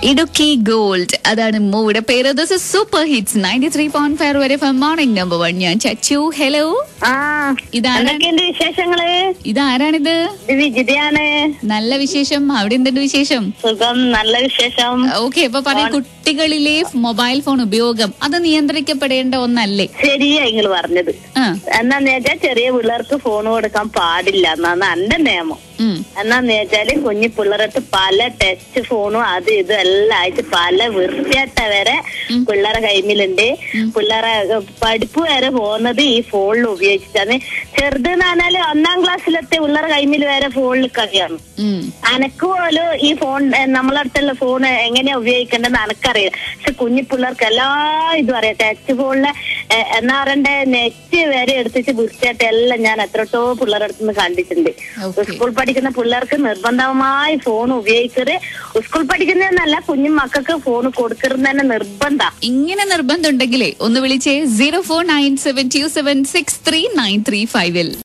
Idukki gold അതാണ് മൂവിയുടെ പേര് this is super hits ninety three point five വരെ മോർണിംഗ് നമ്പർ വൺ ഞാൻ ചച്ചു ഹലോ ആ ഇതാണ് എന്തൊക്കെയുണ്ട് വിശേഷങ്ങള് ഇതാരാണിത് ഇത് വിജിതയാണ് നല്ല വിശേഷം അവിടെ എന്തുണ്ട് വിശേഷം സുഖം നല്ല വിശേഷം ഓക്കെ അപ്പൊ പറയൂ കുട്ടികളിലെ മൊബൈൽ ഫോൺ ഉപയോഗം അത് നിയന്ത്രിക്കപ്പെടേണ്ട ഒന്നല്ലേ ശരിയാ നിങ്ങൾ പറഞ്ഞത് ആ എന്നാന്ന് വെച്ചാൽ ചെറിയ പിള്ളേർക്ക് ഫോൺ കൊടുക്കാൻ പാടില്ല എന്നാണ് എന്റെ നിയമം ഉം എന്നാന്ന് വെച്ചാല് കുഞ്ഞു പിള്ളേർക്ക് പല ടെസ്റ്റ് ഫോണും അത് ഇത് എല്ലാം ആയിട്ട് പല വൃത്തിയായിട്ട വരെ പിള്ളേരെ കൈമിലുണ്ട് പിള്ളേരെ ഏഹ്, പഠിപ്പ് വരെ പോകുന്നത് ഈ ഫോണിൽ ഉപയോഗിച്ചിട്ടാണ് ചെറുത് എന്ന് പറഞ്ഞാല് ഒന്നാം ക്ലാസ്സിലെത്തിയ പിള്ളേരെ കൈമിൽ വരെ ഫോണിൽ കഴിയാണ് ഉം അനക്ക് പോലും ഈ ഫോൺ ഏഹ്, നമ്മളെ അടുത്തുള്ള ഫോൺ എങ്ങനെയാ ഉപയോഗിക്കേണ്ടതെന്ന് അനക്കറിയില്ല പക്ഷെ കുഞ്ഞു പിള്ളേർക്ക് എല്ലാ ഇതും അറിയാം ടച്ച് ഫോണിലെ ഏഹ്, എന്നാ പറയണ്ടേ നെറ്റ് വരെ എടുത്തിട്ട് വൃത്തിയായിട്ട് എല്ലാം ഞാൻ എത്രട്ടോ പിള്ളേരുടെ അടുത്ത് നിന്ന് കണ്ടിട്ടുണ്ട് Okay. സ്കൂൾ പഠിക്കുന്ന പിള്ളേർക്ക് നിർബന്ധമായി ഫോൺ ഉപയോഗിക്കരുത് സ്കൂൾ പഠിക്കുന്നതെന്നല്ല കുഞ്ഞു മക്കൾക്ക് ഫോൺ കൊടുക്കരുത് തന്നെ നിർബന്ധ ഇങ്ങനെ നിർബന്ധം ഉണ്ടെങ്കിലേ ഒന്ന് വിളിച്ചേ zero four nine seven two seven six three nine three ഫൈവിൽ